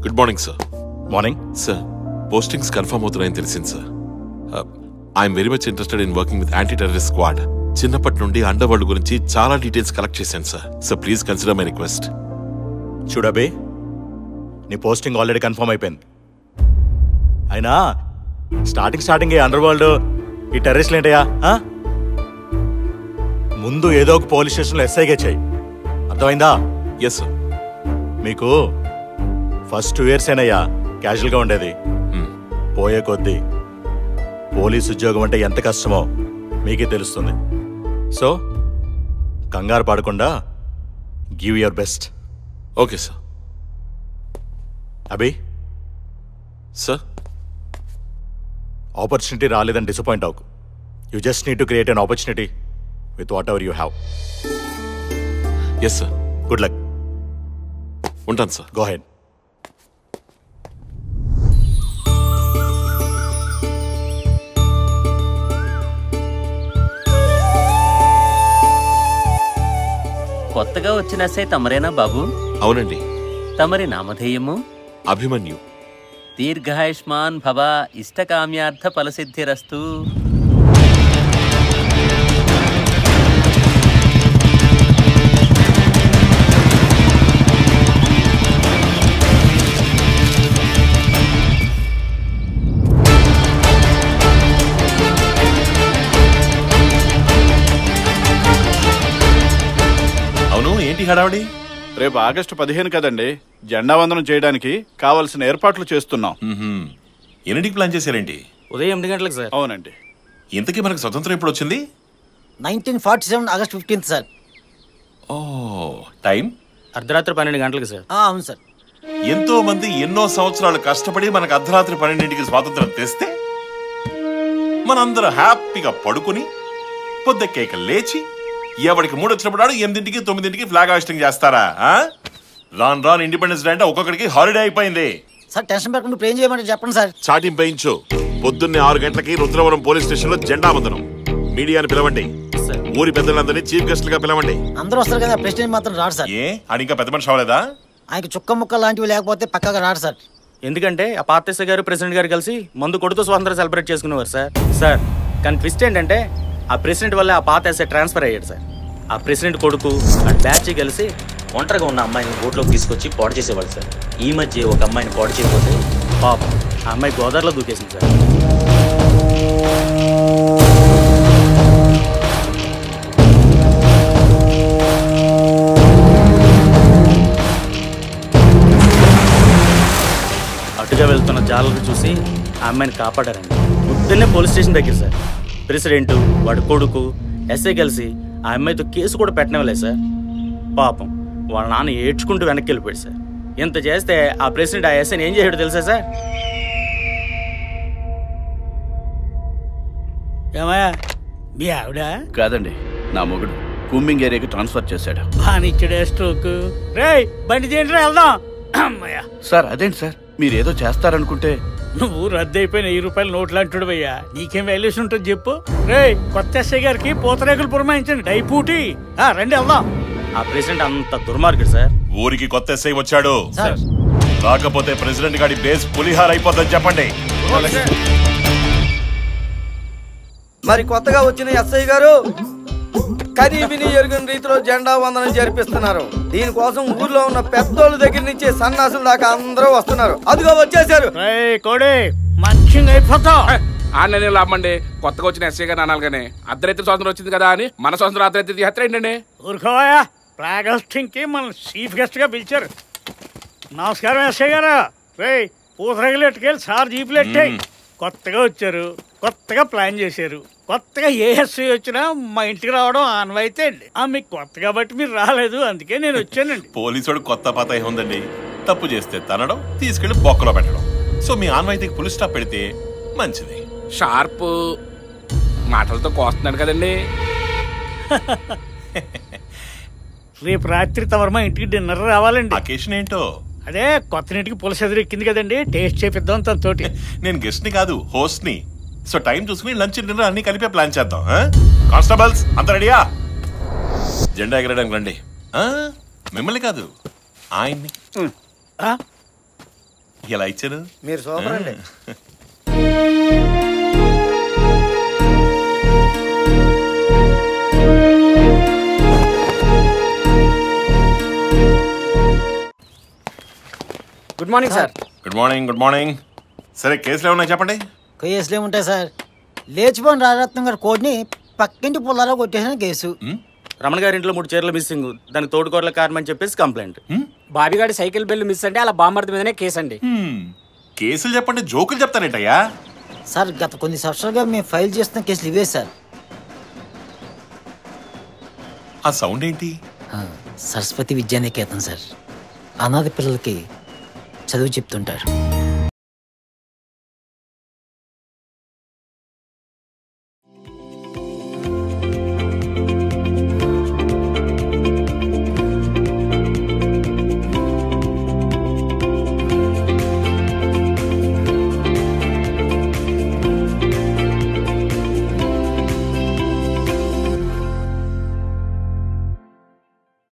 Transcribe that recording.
Good morning sir morning sir postings confirm అవుతున్నాయని తెలిసింది sir I'm very much interested in working with anti terrorist squad చిన్నప్పటి నుండి under world గురించి చాలా details collect చేశాను sir sir please consider my request చూడబే నీ posting already confirm అయిపోయింది అయినా స్టార్టింగ్ స్టార్టింగ్ ఈ అండర్ వరల్డ్ ఈ టెర్రరిస్ట్లు ఏంటయ్యా ఆ? ముందు ఏదో ఒక పోలీస్ స్టేషన్లో ఎస్ఐగా చేయి అర్థమైందా ఎస్ సార్ మీకు ఫస్ట్ టూ ఇయర్స్ ఏనయ్యా క్యాజువల్గా ఉండేది పోయే కొద్దీ పోలీస్ ఉద్యోగం అంటే ఎంత కష్టమో మీకే తెలుస్తుంది సో కంగారు పడకుండా give your best okay sir Abhi sir opportunity రాలేదని డిసప్పాయింట్ అవ్వకు you just need to create an opportunity with whatever you have yes sir good luck ఉంటాను సార్ గో హెడ్ కొత్తగా వచ్చిన ఎస్ఐ తమరేనా బాబు అవునండి తమరి నామధేయము అభిమన్యు దీర్ఘాయుష్మాన్ భవ ఇష్టకామ్యార్థ ఫలసిద్ధిరస్తు అవును ఏంటి హడావడి రేపు ఆగస్టు పదిహేను కదండి జెండా వందనం చేయడానికి కావలసిన ఏర్పాట్లు చేస్తున్నాం ఎన్నింటికి ప్లాన్ చేశారేంటి ఉదయం ఎనిమిది గంటలకు సార్ అవునండి ఇంతకీ మనకు స్వతంత్రం ఎప్పుడు వచ్చింది nineteen forty seven August fifteenth sir ఓ టైం అర్ధరాత్రి పన్నెండు గంటలకు సార్ అవును సార్ ఎంతో మంది ఎన్నో సంవత్సరాలు కష్టపడి మనకు అర్ధరాత్రి పన్నెండింటికి స్వాతంత్రం తెస్తే మనందరం హ్యాపీగా పడుకుని పొద్దెక్కేక లేచి ఎవరికి మూడు వచ్చినప్పుడు నాడు ఎనిమిదింటికి తొమ్మిదింటికి ఫ్లాగ్ హాస్టింగ్ చేస్తారా ఆ? రాను రాను ఇండిపెండెన్స్ డే అంటే ఒక్కొక్కడికి హాలిడే అయిపోయింది సార్ టెన్షన్ పెట్టకుండా ఇప్పుడు ఏం చేయమంటే చెప్పండి సార్ చాటింగ్ వేయించు పొద్దున్నే ఆరు గంటలకి రుద్రవరం పోలీస్ స్టేషన్ లో జెండా వందనం మీడియాని పిలవండి ఊరి పెద్దలందరినీ చీఫ్ గెస్ట్ గా పిలవండి అందరూ వస్తారు కదా ప్రెసిడెంట్ మాత్రం రాడు సార్ ఏ ఆడు ఇంకా పెద్ద మనిషి అవ్వలేదా ఆయనకి చుక్క ముక్క లాంటివి లేకపోతే పక్కగా రాడు సార్ ఎందుకంటే ఆ పార్టీసీ గారు ప్రెసిడెంట్ గారు కలిసి మందు కొడుతూ స్వాతంత్రం సెలబ్రేట్ చేసుకునేవారు సార్ సార్ కానీ ట్విస్ట్ ఏంటంటే ఆ ప్రెసిడెంట్ వల్ల ఆ పాత ఎస్ఐ ట్రాన్స్ఫర్ అయ్యాడు సార్ ఆ ప్రెసిడెంట్ కొడుకు ఆ బ్యాచ్ కలిసి ఒంటరిగా ఉన్న అమ్మాయిని బోట్లోకి తీసుకొచ్చి పాడు చేసేవాడు సార్ ఈ మధ్య ఒక అమ్మాయిని పాడు చేయకపోతే పాపం ఆ అమ్మాయి గోదావరిలో దూకేసింది సార్ అటుగా వెళ్తున్న జాలరు చూసి ఆ అమ్మాయిని కాపాడారండి పొద్దున్నే పోలీస్ స్టేషన్ దగ్గర సార్ ప్రెసిడెంట్ వాడి కొడుకు ఎస్ఐ కలిసి ఆ అమ్మాయితో కేసు కూడా పెట్టనివ్వలేదు సార్ పాపం వాళ్ళ నాన్న ఏడ్చుకుంటూ వెనక్కి వెళ్ళిపోయాడు సార్ ఇంత చేస్తే ఆ ప్రెసిడెంట్ ఆ ఎస్ఐని ఏం చేశాడు తెలుసా సార్ ఏమయ్యా మీ ఆవిడ కాదండి నా మొగుడు కుమ్మింగ్ ఏరియాకి ట్రాన్స్ఫర్ చేశాడు బానిచ్చడే స్ట్రోక్ రేయ్ బండి చేయండి వెళ్దాం అమ్మయ్యా సార్ అదేంటి సార్ మీరు ఏదో చేస్తారనుకుంటే నువ్వు రద్దు అయిపోయిన వెయ్యి రూపాయలు నోట్లు అంటుడు అయ్యా నీకేం వాల్యూషన్ ఉంటుంది చెప్పు రేయ్ కొత్త ఎస్ఐ గారికి పూతరేకులు పురమాయించండి డైపూటి ఆ, రండి వెళ్దాం ఆ ప్రెసిడెంట్ అంత దుర్మార్గుడు సార్ ఊరికి కొత్త ఎస్ఐ వచ్చాడు రాకపోతే ప్రెసిడెంట్ గారి బేస్ పులిహార్ అయిపోద్దని చెప్పండి మరి కొత్తగా వచ్చిన ఎస్ఐ గారు కనీ విని ఎరుగని రీతిలో జెండా వందనం జరిపిస్తున్నారు దీనికోసం ఊర్లో ఉన్న పెద్దోళ్ళ దగ్గర నుంచి సన్నాసుల దాకా అందరూ వస్తున్నారు అదిగో వచ్చేసారు కోడే మంచిగా అయిపోతావు ఆన్లైన్ లాభమండి కొత్తగా వచ్చిన ఎస్ఐ గారు అనాలి కానీ అర్ధరైతే స్వాతంత్రం వచ్చింది కదా అని మన స్వాతంత్రం అర్ధరైతే తీసేస్తారు ఏంటండి ఊరుకోవయా ఫ్లాగ్ హోస్టింగ్ కి మన చీఫ్ గెస్ట్ గా పిలిచారు నమస్కారం ఎస్ఐ గారు రేయ్ పూతరగలు ఎట్టుకెళ్ళి సార్ జీపులు ఎట్టాయి కొత్తగా వచ్చారు కొత్తగా ప్లాన్ చేశారు కొత్తగా ఏ ఎస్ఐ వచ్చినా మా ఇంటికి రావడం ఆనవాయితీ అండి ఆ మీకు కొత్త కాబట్టి మీరు రాలేదు అందుకే నేను వచ్చానండి పోలీసుడు కొత్త పాత ఏముందండి తప్పు చేస్తే తనడం తీసుకెళ్లి బొక్కలో పెట్టడం సో మీ ఆన్వాయితీకి పులి స్టాప్ పెడితే మంచిది షార్ప్ మాటలతో కోస్తున్నాడు కదండి రేపు రాత్రి తమరు మా ఇంటికి డిన్నర్ రావాలండి అకేషన్ ఏంటో అదే కొత్త నీటికి పులస ఎదురెక్కింది కదండి టేస్ట్ చేపిద్దాం తనతోటి నేను గెస్ట్ ని కాదు హోస్ట్ ని సో టైం చూసుకుని లంచ్ డిన్నర్ అన్ని కలిపే ప్లాన్ చేద్దాం కానిస్టేబుల్స్ అంత రెడీయా జెండా ఎగరడానికి రండి ఆ, మిమ్మల్ని కాదు ఆయన్ని ఎలా ఇచ్చాను మీరు సూపర్ అండి good morning sir good morning good morning సరే కేసులు ఏమన్నా చెప్పండి కేసులు ఏముంటాయి సార్ లేచిపోయిన రాజరత్నం గారి కోడ్ని పక్కింటి పుల్లాలో కొట్టేసిన కేసు రమణ గారి ఇంట్లో మూడు చీరలు మిస్సింగ్ దానికి తోడుకోట్ల కారణం అని చెప్పేసి కంప్లైంట్ బాబిగాడి సైకిల్ బిల్లు మిస్ అంటే అలా బామ్మర్ది మీదనే కేసు అండి హ్మ్. కేసులు చెప్పండి జోకులు చెప్తానేటయ్యా సార్ గత కొన్ని సంవత్సరాలుగా మేము ఫైల్ చేస్తున్న కేసులు ఇవే సార్ ఆ సౌండ్ ఏంటి ఆ, సరస్వతి విద్యానికేతన్ సార్ అనాథ పిల్లలకి చదువు చెప్తుంటారు